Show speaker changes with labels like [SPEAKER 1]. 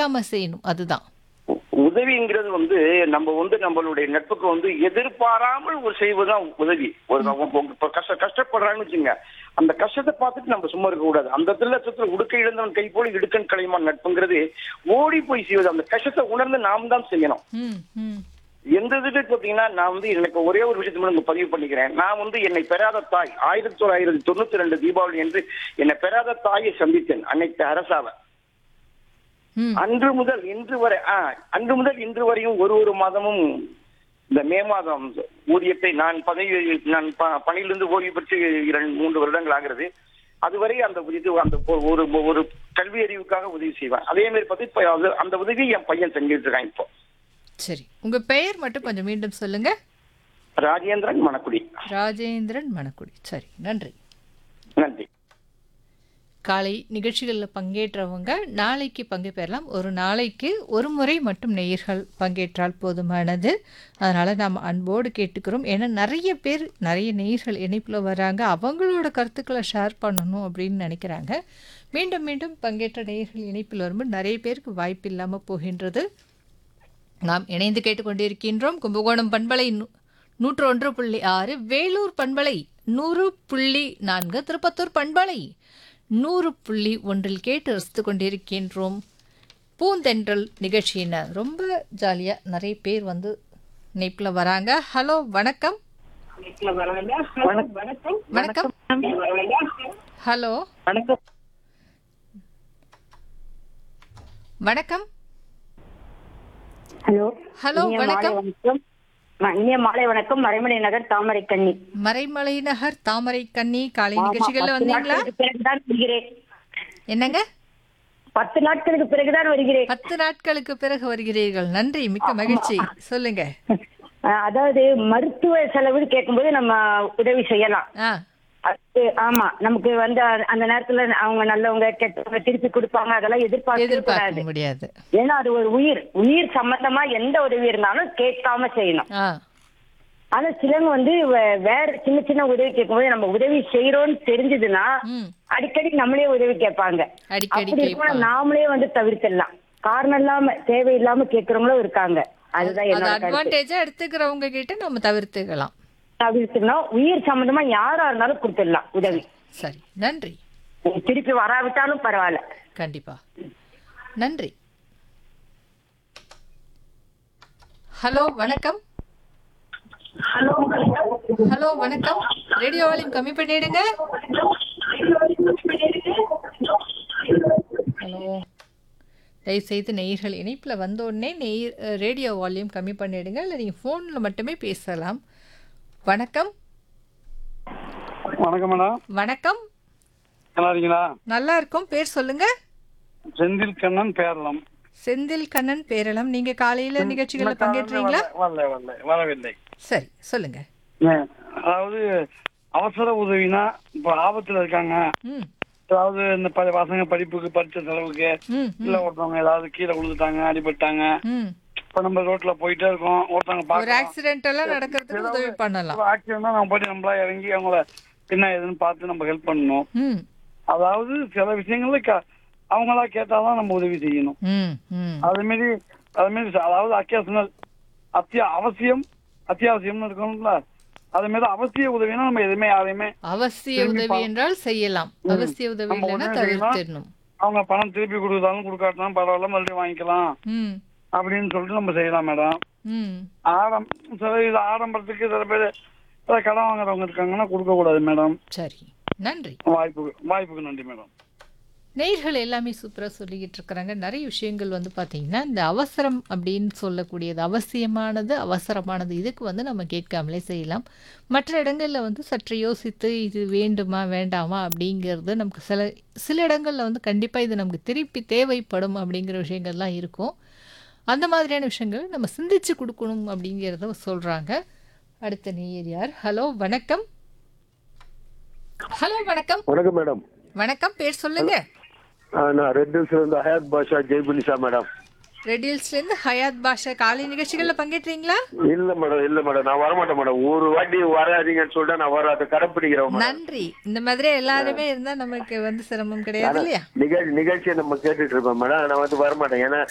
[SPEAKER 1] இல்லாம செய்யணும் அதுதான்
[SPEAKER 2] உ- உதவிங்கிறது வந்து நம்ம வந்து நம்மளுடைய நட்புக்கு வந்து எதிர்பாராமல் ஒரு செய்வதுதான் உதவி ஒரு அவங்க- அவங்க இப்ப கஷ்ட கஷ்டப்படுறாங்கன்னு வச்சுங்க அந்த கஷ்டத்தை பார்த்துட்டு நம்ம சும்மா இருக்க கூடாது அந்த தில்லத்துல உடுக்க இழந்தவன் கை போல இடுக்கன் கலைமான் நட்புங்கிறது ஓடி போய் செய்வது அந்த கஷ்டத்தை உணர்ந்து நாம் தான் செய்யணும்
[SPEAKER 1] ம் ம்
[SPEAKER 2] எந்த இதுக்கு பாத்தீங்கன்னா நான் வந்து எனக்கு ஒரே ஒரு விஷயத்தை மட்டும் இங்க பதிவு பண்ணிக்கிறேன் நான் வந்து என்னை பெறாத தாய் ஆயிரத்தி தொள்ளாயிரத்தி தொண்ணூத்தி ரெண்டு தீபாவளி என்று என்னை பெறாத தாயை சந்தித்தேன் அன்னைக்கு அரசாவை
[SPEAKER 1] ம்
[SPEAKER 2] அன்று முதல் இன்று வரை ஆ, அன்று முதல் இன்று வரையும் ஒரு ஒரு மாதமும் இந்த மே மாதம் ஊதியத்தை நான் பதவி நான் ப- பணியிலிருந்து ஓய்வு பெற்று இரண்டு மூன்று வருடங்கள் ஆகிறது அதுவரை அந்த இது அந்த ஒ- ஒரு ஒரு கல்வி அறிவுக்காக உதவி செய்வேன் அதே மாதிரி பார்த்து இப்ப அது- அந்த உதவி என் பையன் செஞ்சுட்டு இருக்கான் இப்போ
[SPEAKER 1] சரி உங்க பெயர் மட்டும் கொஞ்சம் மீண்டும் சொல்லுங்க
[SPEAKER 2] ராஜேந்திரன் மணக்குடி
[SPEAKER 1] ராஜேந்திரன் மணக்குடி சரி நன்றி
[SPEAKER 2] நன்றி
[SPEAKER 1] காலை நிகழ்ச்சிகளில் பங்கேற்றவங்க நாளைக்கு பங்கு பெறலாம் ஒரு நாளைக்கு ஒரு முறை மட்டும் நேயர்கள் பங்கேற்றால் போதுமானது அதனால் நாம் அன்போடு கேட்டுக்கிறோம் ஏன்னா நிறைய பேர் நிறைய நேயர்கள் இணைப்பில் வராங்க அவங்களோட கருத்துக்களை ஷேர் பண்ணணும் அப்படின்னு நினைக்கிறாங்க மீண்டும் மீண்டும் பங்கேற்ற நேயர்கள் இணைப்பில் வரும்போது நிறைய பேருக்கு வாய்ப்பு இல்லாமல் போகின்றது நாம் இணைந்து கேட்டுக்கொண்டிருக்கின்றோம் கும்பகோணம் பண்பலை நூ- நூற்று ஒன்று புள்ளி ஆறு வேலூர் பண்பலை நூறு புள்ளி நான்கு திருப்பத்தூர் பண்பலை நூறு புள்ளி ஒன்றில் கேட்டு ரசித்து கொண்டிருக்கின்றோம் பூந்தென்றல் நிகழ்ச்சியினர் ரொம்ப ஜாலியாக நிறைய பேர் வந்து இணைப்பில் வராங்க ஹலோ வணக்கம் வணக்கம் ஹலோ
[SPEAKER 3] வணக்கம்
[SPEAKER 1] வணக்கம்
[SPEAKER 3] ஹலோ
[SPEAKER 1] ஹலோ
[SPEAKER 3] இனிய மாலை
[SPEAKER 1] வணக்கம்
[SPEAKER 3] வணக்கம் ம- இனிய மாலை வணக்கம் மறைமலை நகர் தாமரை கண்ணி
[SPEAKER 1] மறைமலை நகர் தாமரை கண்ணி காலை நிகழ்ச்சிகளில்
[SPEAKER 3] பத்து
[SPEAKER 1] வந்தீங்களா
[SPEAKER 3] நாட்களுக்கு பிறகுதான் வருகிறேன்
[SPEAKER 1] என்னங்க
[SPEAKER 3] பத்து நாட்களுக்கு பிறகுதான் வருகிறேன்
[SPEAKER 1] பத்து நாட்களுக்கு பிறகு வருகிறீர்கள் நன்றி மிக்க மகிழ்ச்சி சொல்லுங்க
[SPEAKER 3] அஹ், அதாவது மருத்துவ செலவுன்னு கேட்கும்போது நம்ம உதவி செய்யலாம்
[SPEAKER 1] ஆ
[SPEAKER 3] அது ஆமா நமக்கு வந்து அ- அந்த நேரத்துல அவங்க நல்லவங்க கெட்டவங்க திருப்பி கொடுப்பாங்க அதெல்லாம் எதிர்பார்க்க கூடாது
[SPEAKER 1] எதிர்பார்க்க முடியாது
[SPEAKER 3] ஏன்னா அது ஒரு உயிர் உயிர் சம்பந்தமா எந்த உதவி இருந்தாலும் கேட்காம செய்யணும்
[SPEAKER 1] ஆ
[SPEAKER 3] ஆனா சிலவங்க வந்து வே- வேற சின்ன சின்ன உதவி கேட்கும்போது நம்ம உதவி செய்யறோம்னு தெரிஞ்சதுன்னா
[SPEAKER 1] ம்
[SPEAKER 3] அடிக்கடி நம்மளே உதவி கேட்பாங்க
[SPEAKER 1] அடிக்கடி
[SPEAKER 3] அப்படி இருக்கும்
[SPEAKER 1] கேட்பாங்க
[SPEAKER 3] நாமளே வந்து தவிர்த்திடலாம் காரணம் இல்லாம தேவையில்லாம கேட்கறவங்களும் இருக்காங்க அதுதான்
[SPEAKER 1] அது
[SPEAKER 3] என்னோட கருத்து
[SPEAKER 1] அட்வான்டேஜா எடுத்துக்கிறவங்க கிட்ட நம்ம தவிர்த்துக்கலாம்
[SPEAKER 3] தவிர்த்துனா உயிர் சம்பந்தமா யாரா இருந்தாலும் கொடுத்துடலாம் உதவி
[SPEAKER 1] சரி நன்றி
[SPEAKER 3] திருப்பி வராவிட்டாலும் பரவாயில்ல
[SPEAKER 1] கண்டிப்பா நன்றி ஹலோ வணக்கம் ஹலோ வணக்கம் ரேடியோ வால்யூம் கம்மி பண்ணிடுங்க ஹலோ தயவுசெய்து நேயர்கள் இணைப்பில் வந்த உடனே நெய் ரேடியோ வால்யூம் கம்மி பண்ணிடுங்க இல்லை நீங்கள் ஃபோனில் மட்டுமே பேசலாம் வணக்கம்
[SPEAKER 4] வணக்கம் மேடம்
[SPEAKER 1] வணக்கம்
[SPEAKER 4] நல்லா இருக்கீங்களா
[SPEAKER 1] நல்லா இருக்கும் பேர் சொல்லுங்க
[SPEAKER 4] செந்தில் கண்ணன் பேரளம்
[SPEAKER 1] செந்தில் கண்ணன் பேரளம் நீங்க காலையில நிகழ்ச்சிகளில் பங்கேற்றீங்களா
[SPEAKER 4] வரல வரல வரவில்லை
[SPEAKER 1] சரி சொல்லுங்க
[SPEAKER 4] ஏன், அதாவது அவசர உதவினா இப்ப ஆபத்துல இருக்காங்க
[SPEAKER 1] ம்
[SPEAKER 4] அதாவது இந்த ப- பசங்க படிப்புக்கு படிச்ச செலவுக்கு
[SPEAKER 1] ம்
[SPEAKER 4] இல்ல ஒருத்தவங்க ஏதாவது கீழே விழுந்துட்டாங்க அடிபட்டாங்க
[SPEAKER 1] ம்
[SPEAKER 4] இப்ப நம்ம ரோட்ல போயிட்டே இருக்கோம் ஒருத்தவங்க
[SPEAKER 1] ஒரு
[SPEAKER 4] பாக்குறோம்
[SPEAKER 1] ஆக்சிடென்ட் எல்லாம் நடக்கிறதுக்கு உதவி பண்ணலாம்
[SPEAKER 4] ஆக்சிடென்ட் நம்ம போயிட்டு நம்மளா இறங்கி அவங்கள என்ன ஏதுன்னு பார்த்து நம்ம ஹெல்ப் பண்ணணும்
[SPEAKER 1] ம்
[SPEAKER 4] அதாவது சில விஷயங்கள்ல க- அவங்களா கேட்டாதான் நம்ம உதவி செய்யணும்
[SPEAKER 1] ம் ம்
[SPEAKER 4] அது மாரி அது மாரி ச- அதாவது அக்கேஷனல் அத்தியா அவசியம் அத்தியாவசியம்னு இருக்கணும்ல அது மாரி அவசிய உதவினா நம்ம எதுவுமே யாரையுமே
[SPEAKER 1] அவசிய உதவி என்றால் செய்யலாம் அவசிய உதவி
[SPEAKER 4] நம்ம
[SPEAKER 1] இல்லைன்னா
[SPEAKER 4] உடனே செய்யலாம்.
[SPEAKER 1] தவிர்த்திடணும்
[SPEAKER 4] அவங்க பணம் திருப்பி கொடுத்தாலும் கொடுக்காட்டாலும் பரவாயில்ல மறுபடியும் வாங்கிக்கலாம்
[SPEAKER 1] ம்
[SPEAKER 4] அப்படின்னு சொல்லிட்டு நம்ம செய்யலாம் மேடம்
[SPEAKER 1] ம்
[SPEAKER 4] ஆடம் சில இது ஆடம்பரத்துக்கு சில பேர் சில கடன் வாங்குறவங்க இருக்காங்கன்னா கொடுக்க கூடாது மேடம்
[SPEAKER 1] சரி நன்றி
[SPEAKER 4] வாய்ப்புக்கு வாய்ப்புக்கு நன்றி மேடம்
[SPEAKER 1] நேயர்கள் எல்லாமே சூப்பராக சொல்லிக்கிட்டு இருக்கிறாங்க நிறைய விஷயங்கள் வந்து பார்த்திங்கன்னா இந்த அவசரம் அப்படின்னு சொல்லக்கூடியது அவசியமானது அவசரமானது இதுக்கு வந்து நம்ம கேட்காமலே செய்யலாம் மற்ற இடங்களில் வந்து சற்று யோசித்து இது வேண்டுமா வேண்டாமா அப்படிங்கிறது நமக்கு சில சில இடங்களில் வந்து கண்டிப்பாக இது நமக்கு திருப்பி தேவைப்படும் அப்படிங்கிற விஷயங்கள்லாம் இருக்கும் அந்த மாதிரியான விஷயங்கள் நம்ம சிந்திச்சு கொடுக்கணும் அப்படிங்கிறத சொல்கிறாங்க அடுத்த நேயர் யார் ஹலோ வணக்கம் ஹலோ வணக்கம்
[SPEAKER 5] வணக்கம் மேடம்
[SPEAKER 1] வணக்கம் பேர் சொல்லுங்க
[SPEAKER 5] ஆ, நான் ரெட் ஹில்ஸ்ல இருந்து ஹயாத் பாஷா ஜெய்புனிஷா மேடம்
[SPEAKER 1] ரெடில்ஸ்லேருந்து ஹயாத் பாஷா காலை நிகழ்ச்சிகளில் பங்கேற்றீங்களா
[SPEAKER 5] இல்ல மேடம் இல்ல மேடம் நான் வரமாட்டேன் மேடம் ஒரு வாட்டி வராதீங்கன்னு சொல்லிட்டு நான் வர அதை கடைப்பிடிக்கிறேன் மேடம்
[SPEAKER 1] நன்றி இந்த மாதிரி எல்லாருமே இருந்தா நமக்கு வந்து சிரமம் கிடையாது இல்லையா
[SPEAKER 5] நிகழ்ச்சி நிகழ்ச்சியை நம்ம கேட்டுட்டு இருப்போம் மேடம் நான் வந்து வரமாட்டேன் ஏன்னா